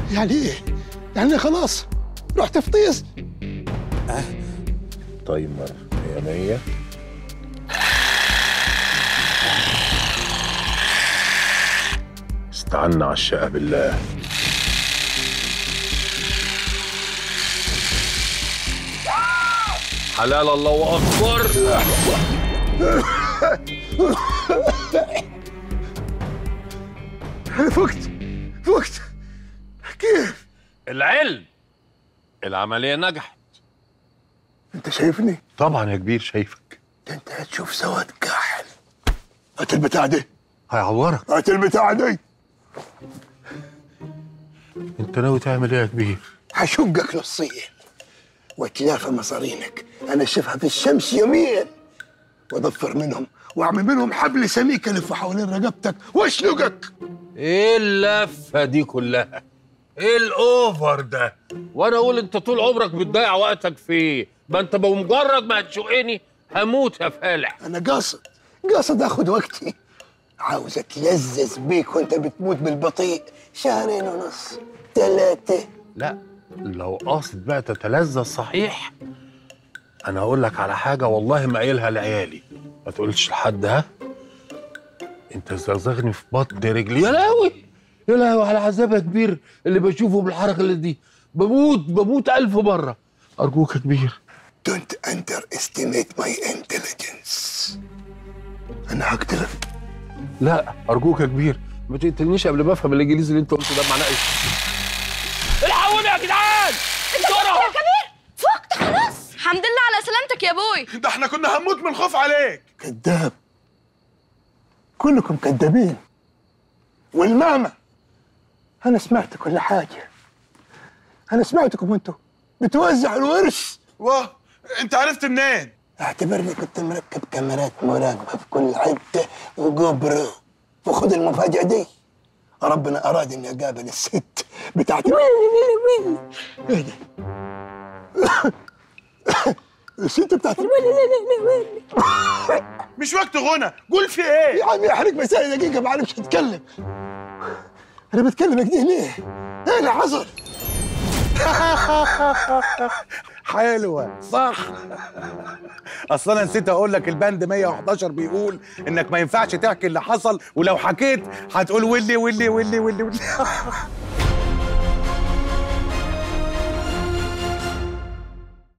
يعني ايه؟ يعني خلاص رحت فطيس تايمر 100 100 استعنا على الشقة بالله حلال الله أكبر انا فقت فقت كيف؟ العلم العملية نجحت انت شايفني؟ طبعا يا كبير شايفك ده انت هتشوف سواد كاحل هات البتاع دي هيعورك هات البتاع دي انت ناوي تعمل ايه يا كبير هشقك نصين واتلافى مصارينك انا اشوفها في الشمس يوميا واضفر منهم واعمل منهم حبل سميك الف حوالين رقبتك واشنقك ايه اللفه دي كلها ايه الاوفر ده وانا اقول انت طول عمرك بتضيع وقتك في ايه ما انت بمجرد ما هتشوقني هموت يا فالح انا قاصد قاصد اخد وقتي عاوز اتلذذ بيك وانت بتموت بالبطيء شهرين ونص ثلاثة لا لو قاصد بقى تتلذذ صحيح انا هقول لك على حاجه والله ما قايلها لعيالي ما تقولش لحد ها انت زغزغني في بطن رجلي يا لهوي يا لهوي على عذاب يا كبير اللي بشوفه بالحركه اللي دي بموت بموت الف مره ارجوك يا كبير Don't underestimate my intelligence انا هقتلك لا ارجوك يا كبير ما تقتلنيش قبل ما افهم الانجليزي اللي انت قلته ده معناه ايه الحقوني يا جدعان بسرعه يا كبير فقت خلاص الحمد لله على سلامتك يا بوي ده احنا كنا هنموت من الخوف عليك كذاب كلكم كذابين والماما انا سمعت كل حاجه انا سمعتكم وانتوا بتوزعوا الورث واه انت عرفت منين اعتبرني كنت مركب كاميرات مراقبه في كل حته وجوبرو وخد المفاجاه دي ربنا اراد اني اقابل الست بتاعت ويلي ويلي ويلي ايه ده؟ الست بتاعت ويلي ويلي ويلي مش وقت غنى قول في ايه يا عمي احرق مسائل دقيقه ما اعرفش اتكلم انا بتكلم كده ليه؟ ايه اللي حصل؟ حلوه صح اصل انا نسيت اقول لك البند 111 بيقول انك ما ينفعش تحكي اللي حصل ولو حكيت هتقول ولي ولي ولي ولي, ولي.